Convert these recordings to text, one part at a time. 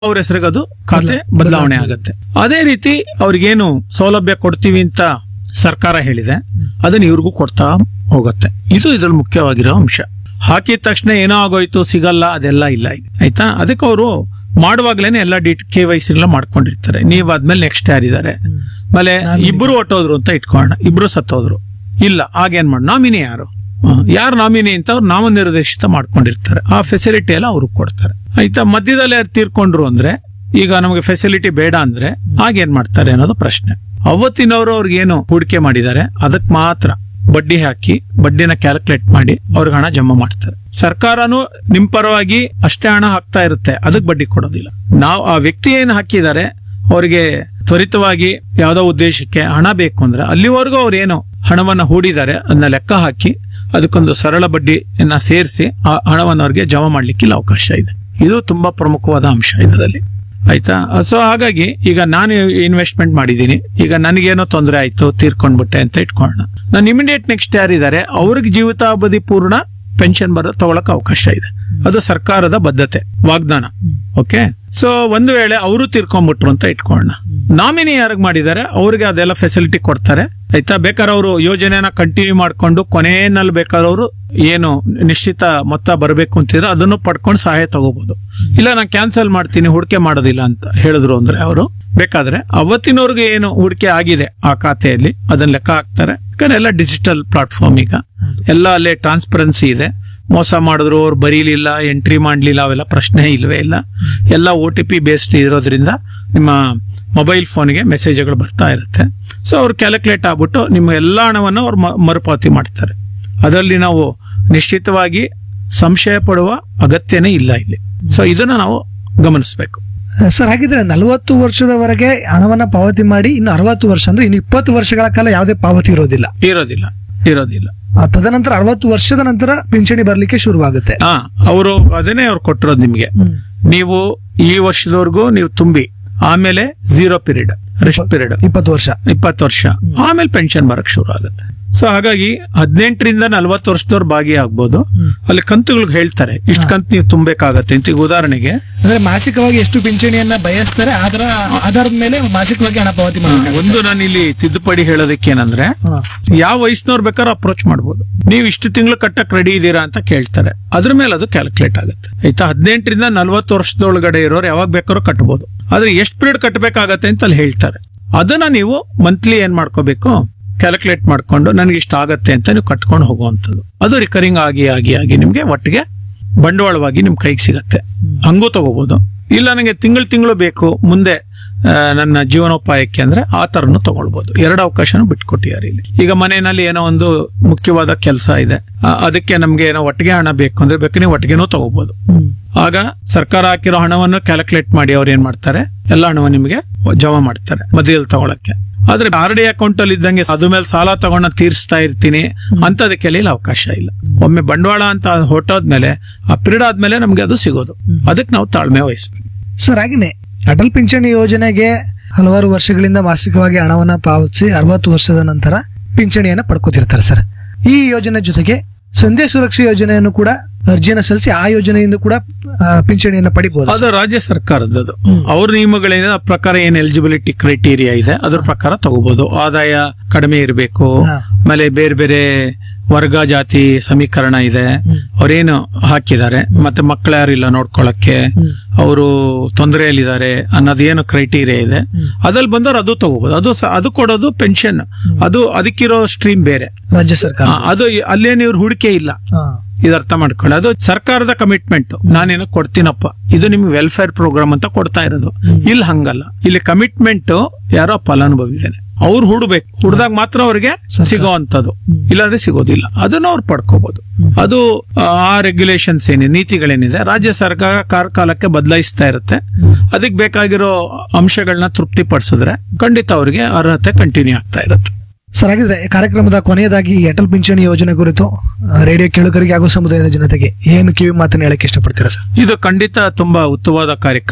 ಅವ್ರ ಹೆಸರಿಗೆ ಅದು ಖಾತೆ ಬದಲಾವಣೆ ಆಗುತ್ತೆ ಅದೇ ರೀತಿ ಅವ್ರಿಗೇನು ಸೌಲಭ್ಯ ಕೊಡ್ತೀವಿ ಅಂತ ಸರ್ಕಾರ ಹೇಳಿದೆ ಅದನ್ನ ಇವ್ರಿಗೂ ಕೊಡ್ತಾ ಹೋಗುತ್ತೆ ಇದು ಇದ್ರಲ್ಲಿ ಮುಖ್ಯವಾಗಿರೋ ಅಂಶ ಹಾಕಿದ ತಕ್ಷಣ ಏನೋ ಆಗೋಯ್ತು ಸಿಗಲ್ಲ ಅದೆಲ್ಲ ಇಲ್ಲ ಈಗ ಆಯ್ತಾ ಅದಕ್ಕೆ ಅವರು ಮಾಡುವಾಗ್ಲೇನೆ ಎಲ್ಲ ಡಿ ಕೆ ವೈ ಸಿ ಎಲ್ಲ ಮಾಡ್ಕೊಂಡಿರ್ತಾರೆ ನೀವ್ ಆದ್ಮೇಲೆ ನೆಕ್ಸ್ಟ್ ಯಾರಿದ್ದಾರೆ ಆಮೇಲೆ ಇಬ್ರು ಹೊಟ್ಟೋದ್ರು ಅಂತ ಇಟ್ಕೊಳ್ಳೋಣ ಇಬ್ರು ಸತ್ತೋದ್ರು ಇಲ್ಲ ಆಗೇನ್ ಮಾಡಿ ನಾಮಿನಿ ಯಾರು ಯಾರು ನಾಮಿನಿ ಅಂತ ಅವ್ರು ನಾಮನಿರ್ದೇಶಿತ ಮಾಡ್ಕೊಂಡಿರ್ತಾರೆ ಆ ಫೆಸಿಲಿಟಿ ಎಲ್ಲ ಅವ್ರಿಗೆ ಕೊಡ್ತಾರೆ ಆಯ್ತಾ ಮಧ್ಯದಲ್ಲಿ ಯಾರು ತೀರ್ಕೊಂಡ್ರು ಅಂದ್ರೆ ಈಗ ನಮಗೆ ಫೆಸಿಲಿಟಿ ಬೇಡ ಅಂದ್ರೆ ಆಗೇನ್ ಮಾಡ್ತಾರೆ ಅನ್ನೋದು ಪ್ರಶ್ನೆ ಅವತ್ತಿನವರು ಅವ್ರಿಗೆ ಏನು ಹೂಡಿಕೆ ಮಾಡಿದ್ದಾರೆ ಅದಕ್ ಮಾತ್ರ ಬಡ್ಡಿ ಹಾಕಿ ಬಡ್ಡಿನ ಕ್ಯಾಲ್ಕುಲೇಟ್ ಮಾಡಿ ಅವ್ರಿಗೆ ಹಣ ಜಮಾ ಮಾಡ್ತಾರೆ ಸರ್ಕಾರನು ನಿಮ್ ಪರವಾಗಿ ಅಷ್ಟೇ ಹಣ ಹಾಕ್ತಾ ಇರುತ್ತೆ ಅದಕ್ಕೆ ಬಡ್ಡಿ ಕೊಡೋದಿಲ್ಲ ನಾವು ಆ ವ್ಯಕ್ತಿ ಏನು ಹಾಕಿದ್ದಾರೆ ಅವರಿಗೆ ತ್ವರಿತವಾಗಿ ಯಾವ್ದೋ ಉದ್ದೇಶಕ್ಕೆ ಹಣ ಬೇಕು ಅಂದ್ರೆ ಅಲ್ಲಿವರೆಗೂ ಅವ್ರು ಏನು ಹಣವನ್ನ ಹೂಡಿದ್ದಾರೆ ಅದನ್ನ ಲೆಕ್ಕ ಹಾಕಿ ಅದಕ್ಕೊಂದು ಸರಳ ಬಡ್ಡಿಯನ್ನ ಸೇರಿಸಿ ಆ ಹಣವನ್ನು ಅವ್ರಿಗೆ ಜಮಾ ಮಾಡ್ಲಿಕ್ಕೆ ಇಲ್ಲಿ ಅವಕಾಶ ಇದೆ ಇದು ತುಂಬಾ ಪ್ರಮುಖವಾದ ಅಂಶ ಇದರಲ್ಲಿ ಆಯ್ತಾ ಸೊ ಹಾಗಾಗಿ ಈಗ ನಾನು ಇನ್ವೆಸ್ಟ್ಮೆಂಟ್ ಮಾಡಿದ್ದೀನಿ ಈಗ ನನಗೇನೋ ತೊಂದರೆ ಆಯ್ತು ತೀರ್ಕೊಂಡ್ಬಿಟ್ಟೆ ಅಂತ ಇಟ್ಕೊಳ್ಳೋಣ ನಾನು ಇಮಿಡಿಯೇಟ್ ನೆಕ್ಸ್ಟ್ ಯಾರಿದ್ದಾರೆ ಅವ್ರಿಗೆ ಜೀವಿತಾವಧಿ ಪೂರ್ಣ ಪೆನ್ಷನ್ ಬರೋ ತಗೊಳಕ್ ಅವಕಾಶ ಇದೆ ಅದು ಸರ್ಕಾರದ ಬದ್ಧತೆ ವಾಗ್ದಾನ ಓಕೆ ಸೊ ಒಂದು ವೇಳೆ ಅವರು ತೀರ್ಕೊಂಡ್ಬಿಟ್ರು ಅಂತ ಇಟ್ಕೊಳ್ಳೋಣ ನಾಮಿನಿ ಯಾರಿಗ್ ಮಾಡಿದ್ದಾರೆ ಅವ್ರಿಗೆ ಅದೆಲ್ಲ ಫೆಸಿಲಿಟಿ ಕೊಡ್ತಾರೆ ಆಯ್ತಾ ಬೇಕಾದ್ರೆ ಅವರು ಯೋಜನೆನ ಕಂಟಿನ್ಯೂ ಮಾಡ್ಕೊಂಡು ಕೊನೆಯಲ್ಲಿ ಬೇಕಾದ್ರೆ ಅವರು ಏನು ನಿಶ್ಚಿತ ಮೊತ್ತ ಬರಬೇಕು ಅಂತಿದ್ರೆ ಅದನ್ನು ಪಡ್ಕೊಂಡು ಸಹಾಯ ತಗೋಬಹುದು ಇಲ್ಲ ನಾನು ಕ್ಯಾನ್ಸಲ್ ಮಾಡ್ತೀನಿ ಹೂಡಿಕೆ ಮಾಡೋದಿಲ್ಲ ಅಂತ ಹೇಳಿದ್ರು ಅಂದ್ರೆ ಅವರು ಬೇಕಾದ್ರೆ ಅವತ್ತಿನವ್ರಿಗೆ ಏನು ಹೂಡಿಕೆ ಆಗಿದೆ ಆ ಖಾತೆಯಲ್ಲಿ ಅದನ್ನ ಲೆಕ್ಕ ಹಾಕ್ತಾರೆ ಯಾಕಂದ್ರೆ ಎಲ್ಲ ಡಿಜಿಟಲ್ ಪ್ಲಾಟ್ಫಾರ್ಮ್ ಈಗ ಎಲ್ಲ ಅಲ್ಲೇ ಟ್ರಾನ್ಸ್ಪರೆನ್ಸಿ ಇದೆ ಮೋಸ ಮಾಡಿದ್ರು ಅವ್ರು ಬರೀಲಿಲ್ಲ ಎಂಟ್ರಿ ಮಾಡ್ಲಿಲ್ಲ ಅವೆಲ್ಲ ಪ್ರಶ್ನೆ ಇಲ್ವೇ ಇಲ್ಲ ಎಲ್ಲ ಒ ಟಿ ಪಿ ಬೇಸ್ಡ್ ಇರೋದ್ರಿಂದ ನಿಮ್ಮ ಮೊಬೈಲ್ ಫೋನ್ಗೆ ಮೆಸೇಜ್ಗಳು ಬರ್ತಾ ಇರುತ್ತೆ ಸೊ ಅವ್ರು ಕ್ಯಾಲ್ಕುಲೇಟ್ ಆಗ್ಬಿಟ್ಟು ನಿಮ್ಮ ಎಲ್ಲ ಹಣವನ್ನು ಅವ್ರು ಮ- ಮರುಪಾವತಿ ಮಾಡ್ತಾರೆ ಅದರಲ್ಲಿ ನಾವು ನಿಶ್ಚಿತವಾಗಿ ಸಂಶಯ ಪಡುವ ಅಗತ್ಯನೇ ಇಲ್ಲ ಇಲ್ಲಿ ಸೊ ಇದನ್ನ ನಾವು ಗಮನಿಸಬೇಕು ಸರ್ ಹಾಗಿದ್ರೆ ನಲವತ್ತು ವರ್ಷದವರೆಗೆ ಹಣವನ್ನ ಪಾವತಿ ಮಾಡಿ ಇನ್ನು ಅರವತ್ತು ವರ್ಷ ಅಂದ್ರೆ ಇನ್ನು ಇಪ್ಪತ್ತು ವರ್ಷಗಳ ಕಾಲ ಯಾವುದೇ ಪಾವತಿ ಇರೋದಿಲ್ಲ ಇರೋದಿಲ್ಲ ಇರೋದಿಲ್ಲ ಆ, ತದನಂತರ ಅರವತ್ತು ವರ್ಷದ ನಂತರ ಪಿಂಚಣಿ ಬರ್ಲಿಕ್ಕೆ ಶುರುವಾಗುತ್ತೆ ಹಾ ಅವರು ಅದನ್ನೇ ಅವ್ರು ಕೊಟ್ಟಿರೋದು ನಿಮ್ಗೆ ನೀವು ಈ ವರ್ಷದವರೆಗೂ ನೀವು ತುಂಬಿ ಆಮೇಲೆ ಝೀರೋ ಪೀರಿಯಡ್ ರೆಸ್ಟ್ ಪೀರಿಯಡ್ ಇಪ್ಪತ್ತು ವರ್ಷ ಇಪ್ಪತ್ತು ವರ್ಷ ಆಮೇಲೆ ಪೆನ್ಷನ್ ಬರಕ್ ಶುರು ಆಗುತ್ತೆ ಸೊ ಹಾಗಾಗಿ ಹದಿನೆಂಟರಿಂದ ನಲ್ವತ್ತು ವರ್ಷದವ್ರು ಭಾಗಿಯಾಗ್ಬೋದು ಅಲ್ಲಿ ಕಂತುಗಳಿಗೆ ಹೇಳ್ತಾರೆ ಇಷ್ಟು ಕಂತು ನೀವು ತುಂಬಬೇಕಾಗತ್ತೆ ಅಂತ ಈಗ ಉದಾಹರಣೆಗೆ ಅಂದ್ರೆ ಮಾಸಿಕವಾಗಿ ಎಷ್ಟು ಪಿಂಚಣಿಯನ್ನ ಬಯಸ್ತಾರೆ ಅದರ ಆಧಾರದ ಮೇಲೆ ಮಾಸಿಕವಾಗಿ ಹಣ ಪಾವತಿ ಮಾಡಬೇಕು ಒಂದು ನಾನು ಇಲ್ಲಿ ತಿದ್ದುಪಡಿ ಹೇಳೋದಕ್ಕೆ ಏನಂದ್ರೆ ಯಾವ ವಯಸ್ಸಿನವ್ರು ಬೇಕಾದ್ರೂ ಅಪ್ರೋಚ್ ಮಾಡ್ಬೋದು ನೀವು ಇಷ್ಟು ತಿಂಗಳು ಕಟ್ಟಕ್ ರೆಡಿ ಇದ್ದೀರಾ ಅಂತ ಕೇಳ್ತಾರೆ ಅದ್ರ ಮೇಲೆ ಅದು ಕ್ಯಾಲ್ಕುಲೇಟ್ ಆಗುತ್ತೆ ಆಯ್ತಾ ಹದಿನೆಂಟರಿಂದ ನಲ್ವತ್ತು ವರ್ಷದೊಳಗಡೆ ಇರೋರು ಯಾವಾಗ ಬೇಕಾದ್ರೂ ಕಟ್ಬೋದು ಆದ್ರೆ ಎಷ್ಟು ಪೀರಿಯಡ್ ಕಟ್ಟಬೇಕಾಗತ್ತೆ ಅಂತ ಅಲ್ಲಿ ಹೇಳ್ತಾರೆ ಅದನ್ನ ನೀವು ಮಂತ್ಲಿ ಏನ್ ಮಾಡ್ಕೋಬೇಕು ಕ್ಯಾಲ್ಕುಲೇಟ್ ಮಾಡ್ಕೊಂಡು ನನಗೆ ಇಷ್ಟ ಆಗತ್ತೆ ಅಂತ ನೀವು ಕಟ್ಕೊಂಡು ಹೋಗುವಂಥದ್ದು ಅದು ರಿಕರಿಂಗ್ ಆಗಿ ಆಗಿ ಆಗಿ ನಿಮ್ಗೆ ಒಟ್ಟಿಗೆ ಬಂಡವಾಳವಾಗಿ ನಿಮ್ ಕೈಗೆ ಸಿಗತ್ತೆ ಹಂಗೂ ತಗೋಬಹುದು ಇಲ್ಲ ನನಗೆ ತಿಂಗಳು ತಿಂಗಳು ಬೇಕು ಮುಂದೆ ಆ, ನನ್ನ ಜೀವನೋಪಾಯಕ್ಕೆ ಅಂದ್ರೆ ಆ ತರನು ತಗೊಳ್ಬಹುದು ಎರಡು ಅವಕಾಶನೂ ಬಿಟ್ಕೊಟ್ಟಿದ್ದಾರೆ ಇಲ್ಲಿ ಈಗ ಮನೆಯಲ್ಲಿ ಏನೋ ಒಂದು ಮುಖ್ಯವಾದ ಕೆಲಸ ಇದೆ ಆ, ಅದಕ್ಕೆ ನಮ್ಗೆ ಏನೋ ಒಟ್ಟಿಗೆ ಹಣ ಬೇಕು ಅಂದ್ರೆ ಬೇಕು ನೀವು ಒಟ್ಟಿಗೆನೂ ತಗೋಬಹುದು ಆಗ ಸರ್ಕಾರ ಹಾಕಿರೋ ಹಣವನ್ನು ಕ್ಯಾಲ್ಕುಲೇಟ್ ಮಾಡಿ ಅವ್ರು ಏನ್ ಮಾಡ್ತಾರೆ ಎಲ್ಲ ಹಣವನ್ನು ನಿಮಗೆ ಜಮಾ ಮಾಡ್ತಾರೆ ಮಧ್ಯದಲ್ಲಿ ತಗೊಳಕ್ಕೆ ಆದ್ರೆ ಆರ್ ಡಿ ಅಕೌಂಟ್ ಅಲ್ಲಿ ಇದ್ದಂಗೆ ಅದ್ರ ಮೇಲೆ ಸಾಲ ತಗೊಂಡ ತೀರಿಸ್ತಾ ಇರ್ತೀನಿ ಅಂತದಕ್ಕೆಲ್ಲ ಇಲ್ಲಿ ಅವಕಾಶ ಇಲ್ಲ ಒಮ್ಮೆ ಬಂಡವಾಳ ಅಂತ ಹೊಟ್ಟೋದ್ಮೇಲೆ ಆ ಪಿರಿಯಡ್ ಆದ್ಮೇಲೆ ನಮ್ಗೆ ಅದು ಸಿಗೋದು ಅದಕ್ಕೆ ನಾವು ತಾಳ್ಮೆ ವಹಿಸ್ಬೇಕು ಸರ್ ಹಾಗೇನೆ ಅಟಲ್ ಪಿಂಚಣಿ ಯೋಜನೆಗೆ ಹಲವಾರು ವರ್ಷಗಳಿಂದ ಮಾಸಿಕವಾಗಿ ಹಣವನ್ನ ಪಾವತಿಸಿ ಅರವತ್ತು ವರ್ಷದ ನಂತರ ಪಿಂಚಣಿಯನ್ನ ಪಡ್ಕೋತಿರ್ತಾರೆ ಸರ್ ಈ ಯೋಜನೆ ಜೊತೆಗೆ ಸಂಧ್ಯಾ ಸುರಕ್ಷಾ ಯೋಜನೆಯನ್ನು ಕೂಡ ಅರ್ಜಿಯನ್ನು ಸಲ್ಲಿಸಿ ಆ ಯೋಜನೆಯಿಂದ ಕೂಡ ಆ, ಪಿಂಚಣಿಯನ್ನ ಪಡಿಬಹುದು ಅದು ರಾಜ್ಯ ಸರ್ಕಾರದ್ದು ಅವ್ರ ನಿಯಮಗಳಿಂದ ಆ ಪ್ರಕಾರ ಏನ್ ಎಲಿಜಿಬಿಲಿಟಿ ಕ್ರೈಟೀರಿಯಾ ಇದೆ ಅದ್ರ ಪ್ರಕಾರ ತಗೋಬಹುದು ಆದಾಯ ಕಡಿಮೆ ಇರಬೇಕು ಹಾ. ಆಮೇಲೆ ಬೇರೆ ಬೇರೆ ವರ್ಗ ಜಾತಿ ಸಮೀಕರಣ ಇದೆ ಅವ್ರೇನು ಹಾಕಿದ್ದಾರೆ ಮತ್ತೆ ಮಕ್ಕಳು ಯಾರಿಲ್ಲ ನೋಡ್ಕೊಳಕ್ಕೆ ಅವರು ತೊಂದರೆಯಲ್ಲಿದ್ದಾರೆ ಅನ್ನೋದೇನು ಕ್ರೈಟೀರಿಯಾ ಇದೆ ಅದ್ರಲ್ಲಿ ಬಂದವ್ರು ಅದು ತಗೋಬಹುದು ಅದು ಸ- ಅದು ಕೊಡೋದು ಪೆನ್ಷನ್ ಅದು ಅದಕ್ಕಿರೋ ಸ್ಟ್ರೀಮ್ ಬೇರೆ ರಾಜ್ಯ ಸರ್ಕಾರ ಆ, ಅದು ಅಲ್ಲೇನು ಇವ್ರ ಹೂಡಿಕೆ ಇಲ್ಲ ಹಾ. ಇದು ಅರ್ಥ ಮಾಡ್ಕೊಳ್ಳಿ ಅದು ಸರ್ಕಾರದ ಕಮಿಟ್ಮೆಂಟ್ ನಾನೇನೋ ಕೊಡ್ತೀನಪ್ಪ ಇದು ನಿಮ್ಗೆ ವೆಲ್ಫೇರ್ ಪ್ರೋಗ್ರಾಮ್ ಅಂತ ಕೊಡ್ತಾ ಇರೋದು ಇಲ್ಲಿ ಹಂಗಲ್ಲ ಇಲ್ಲಿ ಕಮಿಟ್ಮೆಂಟ್ ಯಾರೋ ಫಲಾನುಭವಿ ಇದ್ದಾನೆ ಅವ್ರು ಹುಡ್ಬೇಕು ಹುಡ್ದಾಗ ಮಾತ್ರ ಅವ್ರಿಗೆ ಸಿಗೋವಂಥದ್ದು ಇಲ್ಲಾಂದ್ರೆ ಸಿಗೋದಿಲ್ಲ ಅದನ್ನ ಅವ್ರು ಪಡ್ಕೋಬಹುದು ಅದು ಆ, ಆ ರೆಗ್ಯುಲೇಷನ್ಸ್ ಏನಿದೆ ನೀತಿಗಳೇನಿದೆ ರಾಜ್ಯ ಸರ್ಕಾರ ಕಾಲಕಾಲಕ್ಕೆ ಬದಲಾಯಿಸ್ತಾ ಇರುತ್ತೆ ಅದಕ್ಕೆ ಬೇಕಾಗಿರೋ ಅಂಶಗಳನ್ನ ತೃಪ್ತಿಪಡಿಸಿದ್ರೆ ಖಂಡಿತ ಅವ್ರಿಗೆ ಅರ್ಹತೆ ಕಂಟಿನ್ಯೂ ಆಗ್ತಾ ಇರುತ್ತೆ ಸರ್ ಹಾಗಿದ್ರೆ ಈ ಕಾರ್ಯಕ್ರಮದ ಕೊನೆಯದಾಗಿ ಈ ಅಟಲ್ ಪಿಂಚಣಿ ಯೋಜನೆ ಕುರಿತು ಆ, ರೇಡಿಯೋ ಕೇಳುಗರಿಗೆ ಹಾಗೂ ಸಮುದಾಯದ ಜನತೆಗೆ ಏನು ಕಿವಿ ಮಾತನ್ನ ಹೇಳಕ್ಕೆ ಇಷ್ಟಪಡ್ತೀರಾ ಸರ್ ಇದು ಖಂಡಿತ ತುಂಬಾ ಉತ್ತಮವಾದ ಕಾರ್ಯಕ್ರಮ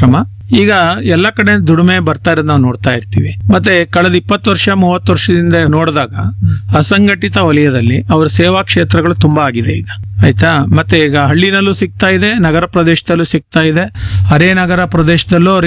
ಈಗ ಎಲ್ಲ ಕಡೆ ದುಡಿಮೆ ಬರ್ತಾ ಇರೋದು ನಾವು ನೋಡ್ತಾ ಇರ್ತೀವಿ ಮತ್ತೆ ಕಳೆದ ಇಪ್ಪತ್ತು ವರ್ಷ ಮೂವತ್ತು ವರ್ಷದಿಂದ ನೋಡಿದಾಗ ಅಸಂಘಟಿತ ವಲಯದಲ್ಲಿ ಅವರ ಸೇವಾ ಕ್ಷೇತ್ರಗಳು ತುಂಬಾ ಆಗಿದೆ ಈಗ ಆಯ್ತಾ ಮತ್ತೆ ಈಗ ಹಳ್ಳಿನಲ್ಲೂ ಸಿಗ್ತಾ ಇದೆ ನಗರ ಪ್ರದೇಶದಲ್ಲೂ ಸಿಗ್ತಾ ಇದೆ ಅರೆ ನಗರ ಪ್ರದೇಶದಲ್ಲೂ ಅವ್ರಿಗೆ